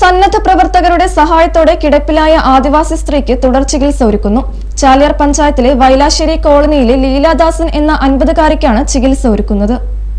സന്നദ്ധ പ്രവർത്തകരുടെ സഹായത്തോടെ കിടപ്പിലായ ആദിവാസി സ്ത്രീക്ക് തുടർ ചികിത്സ ഒരുക്കുന്നു ചാലിയാർ പഞ്ചായത്തിലെ വൈലാശ്ശേരി കോളനിയിലെ ലീലാദാസൻ എന്ന അൻപതുകാരിക്കാണ് ചികിത്സ ഒരുക്കുന്നത്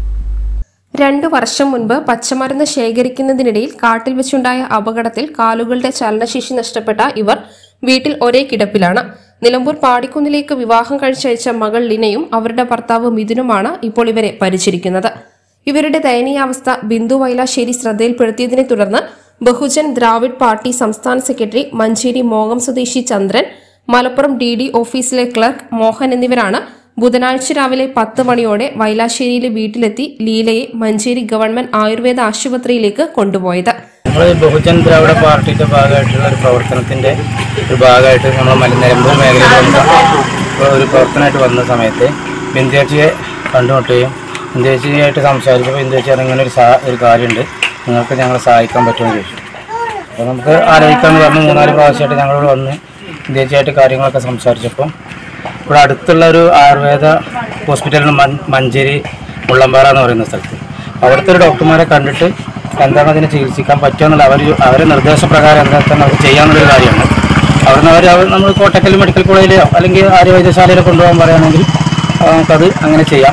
രണ്ടു വർഷം മുൻപ് പച്ചമരുന്ന് ശേഖരിക്കുന്നതിനിടയിൽ കാട്ടിൽ വെച്ചുണ്ടായ അപകടത്തിൽ കാലുകളുടെ ചലനശേഷി നഷ്ടപ്പെട്ട ഇവർ വീട്ടിൽ ഒരേ കിടപ്പിലാണ് നിലമ്പൂർ പാടിക്കുന്നിലേക്ക് വിവാഹം കഴിച്ചയച്ച മകൾ ലിനയും അവരുടെ ഭർത്താവ് മിഥുനുമാണ് ഇപ്പോൾ ഇവരെ പരിചരിക്കുന്നത് ഇവരുടെ ദയനീയാവസ്ഥ ബിന്ദു വൈലാശ്ശേരി ശ്രദ്ധയിൽപ്പെടുത്തിയതിനെ തുടർന്ന് ബഹുജൻ ദ്രാവിഡ് പാർട്ടി സംസ്ഥാന സെക്രട്ടറി മഞ്ചേരി മോകം സ്വദേശി ചന്ദ്രൻ മലപ്പുറം ഡി ഡി ഓഫീസിലെ ക്ലർക്ക് മോഹൻ എന്നിവരാണ് ബുധനാഴ്ച രാവിലെ പത്ത് മണിയോടെ വൈലാശ്ശേരിയിലെ വീട്ടിലെത്തി ലീലയെ മഞ്ചേരി ഗവൺമെന്റ് ആയുർവേദ ആശുപത്രിയിലേക്ക് കൊണ്ടുപോയത് നമ്മൾ ബഹുജൻ ദ്രാവിഡ പാർട്ടിയുടെ ഭാഗമായിട്ടുള്ള ഒരു പ്രവർത്തനത്തിൻ്റെ ഒരു ഭാഗമായിട്ട് നമ്മൾ മല നിലമ്പൂർ മേഖലയിൽ വന്ന ഒരു പ്രവർത്തനമായിട്ട് വന്ന സമയത്ത് ബിന്ദേച്ചിയെ കണ്ടുമുട്ടുകയും ബിന്ദേച്ചിയായിട്ട് സംസാരിച്ചപ്പോൾ ബിന്ദേച്ചി ഇങ്ങനെ ഒരു സാ ഒരു കാര്യമുണ്ട് നിങ്ങൾക്ക് ഞങ്ങളെ സഹായിക്കാൻ പറ്റുമെന്ന് ചോദിച്ചു അപ്പോൾ നമുക്ക് ആലോചിക്കാമെന്ന് പറഞ്ഞ് മൂന്നാല് പ്രാവശ്യമായിട്ട് ഞങ്ങളോട് വന്ന് ബിന്ദേച്ചിയായിട്ട് കാര്യങ്ങളൊക്കെ സംസാരിച്ചപ്പോൾ ഇവിടെ അടുത്തുള്ള ഒരു ആയുർവേദ ഹോസ്പിറ്റലിൽ മൻ- മഞ്ചേരി മുള്ളമ്പാറ എന്ന് പറയുന്ന സ്ഥലത്ത് അവിടുത്തെ ഒരു ഡോക്ടർമാരെ കണ്ടിട്ട് എന്താണ് അതിനെ ചികിത്സിക്കാൻ പറ്റുക എന്നുള്ള അവർ അവരെ നിർദ്ദേശപ്രകാരം എന്താ തന്നെ അവർ ചെയ്യാനുള്ളൊരു കാര്യമാണ് അവിടുന്ന് അവർ അവർ നമ്മൾ കോട്ടക്കൽ മെഡിക്കൽ കോളേജിലോ അല്ലെങ്കിൽ ആര്യവൈദ്യശാലയിലോ കൊണ്ടുപോകാൻ പറയുകയാണെങ്കിൽ ആ, നമുക്കത് അങ്ങനെ ചെയ്യാം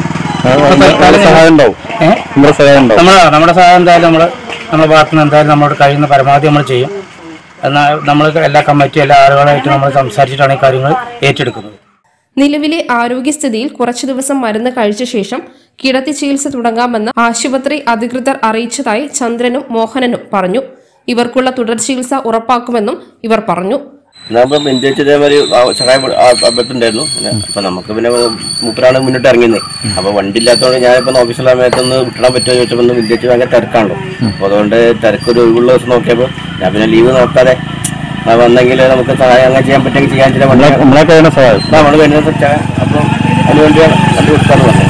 സഹായം ഉണ്ടാവും ഏ? നമ്മുടെ സഹായം ഉണ്ടാവും നമ്മൾ നമ്മുടെ സഹായം എന്തായാലും നമ്മൾ നമ്മുടെ ഭാഗത്ത് നിന്ന് എന്തായാലും നമ്മളോട് കഴിയുന്ന പരമാവധി നമ്മൾ ചെയ്യും എന്നാൽ നമ്മൾ എല്ലാ കമ്മിറ്റി എല്ലാ ആളുകളായിട്ട് നമ്മൾ സംസാരിച്ചിട്ടാണ് ഈ കാര്യങ്ങൾ ഏറ്റെടുക്കുന്നത് നിലവിലെ ആരോഗ്യസ്ഥിതിയിൽ കുറച്ചു ദിവസം മരുന്ന് കഴിച്ച ശേഷം കിടത്തി ചികിത്സ തുടങ്ങാമെന്ന് ആശുപത്രി അധികൃതർ അറിയിച്ചതായി ചന്ദ്രനും മോഹനനും പറഞ്ഞു ഇവർക്കുള്ള തുടർ ചികിത്സ ഉറപ്പാക്കുമെന്നും ഇവർ പറഞ്ഞു നമ്മൾ ബെഞ്ചേച്ച് ഇതേമാതിരി ആ സഹായം അബദ്ധമുണ്ടായിരുന്നു പിന്നെ അപ്പൊ നമുക്ക് പിന്നെ മൂപ്പരാണ് മുന്നോട്ട് ഇറങ്ങിയത് അപ്പൊ വണ്ടി ഇല്ലാത്തതുകൊണ്ട് ഞാനിപ്പോ ഓഫീസിലെ സമയത്തൊന്ന് വിട്ടാൻ പറ്റുമോ ചോദിച്ചപ്പോൾ ബെഞ്ചേച്ച് ഭയങ്കര തിരക്കാണല്ലോ അപ്പൊ അതുകൊണ്ട് തിരക്കൊരു ഒഴിവുള്ള ദിവസം നോക്കിയപ്പോൾ ഞാൻ പിന്നെ ലീവ് നോക്കാതെ ആ, വന്നെങ്കിൽ നമുക്ക് സഹായം അങ്ങനെ ചെയ്യാൻ പറ്റുമെങ്കിൽ ചെയ്യാൻ ചില വണ്ടി നമ്മളെ കഴിയുന്ന സഹായം നമ്മൾ കഴിയുന്ന അപ്പം അതിനുവേണ്ടി വണ്ടി കൊടുക്കാന്ന് പറഞ്ഞു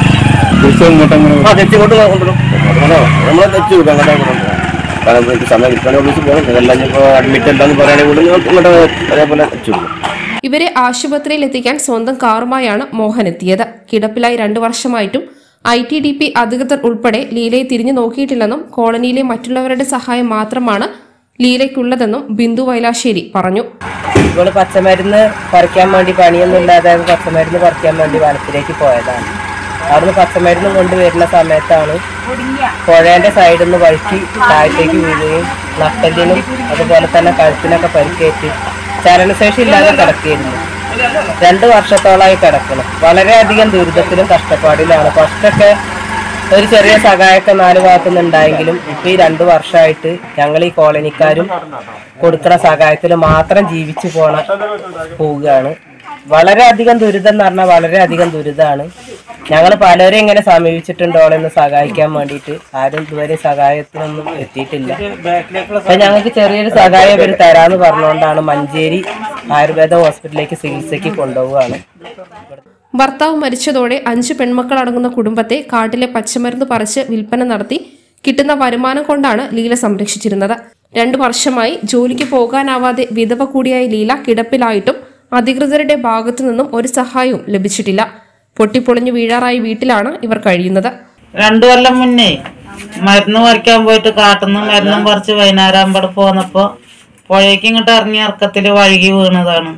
ആ തെച്ചിങ്ങോട്ട് കൊണ്ടുവരും നമ്മളെ തെച്ചു കൊടുക്കും അങ്ങനെ കൊണ്ടുവരും കാരണം എനിക്ക് സമയം കിട്ടാൻ ഓഫീസിൽ പോകണം ഇതെല്ലാം ഇപ്പോൾ അഡ്മിറ്റ് അല്ലാന്ന് പറയുകയാണെങ്കിൽ ഇങ്ങോട്ട് അതേപോലെ വെച്ചു കൊടുക്കും ഇവരെ ആശുപത്രിയിൽ എത്തിക്കാൻ സ്വന്തം കാറുമായാണ് മോഹൻ എത്തിയത് കിടപ്പിലായി രണ്ടു വർഷമായിട്ടും ഐ ടി ഡി പി അധികൃതർ ഉൾപ്പെടെ ലീലയെ തിരിഞ്ഞു നോക്കിയിട്ടില്ലെന്നും കോളനിയിലെ മറ്റുള്ളവരുടെ സഹായം മാത്രമാണ് ലീലയ്ക്കുള്ളതെന്നും ബിന്ദു വൈലാശ്ശേരി പറഞ്ഞു ഇവള് പച്ചമരുന്ന് പറിക്കാൻ വേണ്ടി പണിയൊന്നും ഇല്ലാതെ പച്ചമരുന്ന് പറിക്കാൻ വേണ്ടി വനത്തിലേക്ക് പോയതാണ് അവിടുന്ന് പച്ചമരുന്ന് കൊണ്ടുവരുന്ന സമയത്താണ് പുഴേന്റെ സൈഡിൽ നിന്ന് വഴുക്കി താഴത്തേക്ക് വീഴുകയും നട്ടലിനും അതുപോലെ തന്നെ കഴുത്തിനൊക്കെ പരിക്കേറ്റ് ചലനശേഷി ഇല്ലാതെ കിടത്തിയിരുന്നു രണ്ട് വർഷത്തോളമായി കിടക്കണം വളരെയധികം ദുരിതത്തിലും കഷ്ടപ്പാടിലാണ് ഫസ്റ്റൊക്കെ ഒരു ചെറിയ സഹായമൊക്കെ നാല് ഭാഗത്തുനിന്ന് ഉണ്ടായെങ്കിലും ഇപ്പൊ ഈ രണ്ടു വർഷമായിട്ട് ഞങ്ങൾ ഈ കോളനിക്കാരും കൊടുക്കുന്ന സഹായത്തിൽ മാത്രം ജീവിച്ചു പോണ പോവുകയാണ് വളരെയധികം ദുരിതം എന്ന് പറഞ്ഞാൽ വളരെയധികം ദുരിതമാണ് ഞങ്ങൾ പലരും ഇങ്ങനെ സമീപിച്ചിട്ടുണ്ട് ഓളെന്ന് സഹായിക്കാൻ വേണ്ടിയിട്ട് ആരും ഇതുവരെ സഹായത്തിനൊന്നും എത്തിയിട്ടില്ല അപ്പൊ ഞങ്ങൾക്ക് ചെറിയൊരു സഹായം ഇവർ തരാന്ന് പറഞ്ഞുകൊണ്ടാണ് മഞ്ചേരി ആയുർവേദ ഹോസ്പിറ്റലിലേക്ക് ചികിത്സയ്ക്ക് കൊണ്ടുപോവുകയാണ് ഭർത്താവ് മരിച്ചതോടെ അഞ്ച് പെൺമക്കൾ അടങ്ങുന്ന കുടുംബത്തെ കാട്ടിലെ പച്ചമരുന്ന് പറിച്ച് വിൽപ്പന നടത്തി കിട്ടുന്ന വരുമാനം കൊണ്ടാണ് ലീല സംരക്ഷിച്ചിരുന്നത് രണ്ടു വർഷമായി ജോലിക്ക് പോകാനാവാതെ വിധവ കൂടിയായ ലീല കിടപ്പിലായിട്ടും അധികൃതരുടെ ഭാഗത്തു നിന്നും ഒരു സഹായവും ലഭിച്ചിട്ടില്ല പൊട്ടിപ്പൊളിഞ്ഞു വീഴാറായ വീട്ടിലാണ് ഇവർ കഴിയുന്നത് രണ്ടു കൊല്ലം മുന്നേ മരുന്ന് പറിക്കാൻ പോയിട്ട് കാട്ടുന്ന മരുന്നും പറിച്ച് വൈകുന്നേരം ആകുമ്പോൾ പോന്നപ്പോ പുഴയ്ക്ക് ഇങ്ങോട്ട് ഇറങ്ങി ഇറക്കത്തില് വഴുകി വീണതാണ്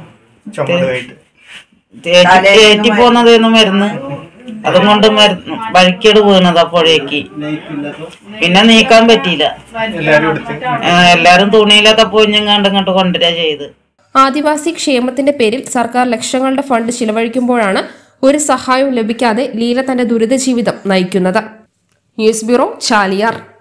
തേറ്റി തേറ്റി പോന്നതായിരുന്നു മരുന്ന് അതും കൊണ്ട് മരുന്ന് വഴിക്കേട് വീണതാ പുഴയ്ക്ക് പിന്നെ നീക്കാൻ പറ്റിയില്ല ആ, എല്ലാരും തുണിയിലൊക്കെ പൊഞ്ഞും കണ്ട് ഇങ്ങോട്ട് കൊണ്ടുവരിക ചെയ്ത് ആദിവാസി ക്ഷേമത്തിന്റെ പേരിൽ സർക്കാർ ലക്ഷങ്ങളുടെ ഫണ്ട് ചിലവഴിക്കുമ്പോഴാണ് ഒരു സഹായവും ലഭിക്കാതെ ലീല തന്റെ ദുരിത ജീവിതം നയിക്കുന്നത് ന്യൂസ് ബ്യൂറോ ചാലിയാർ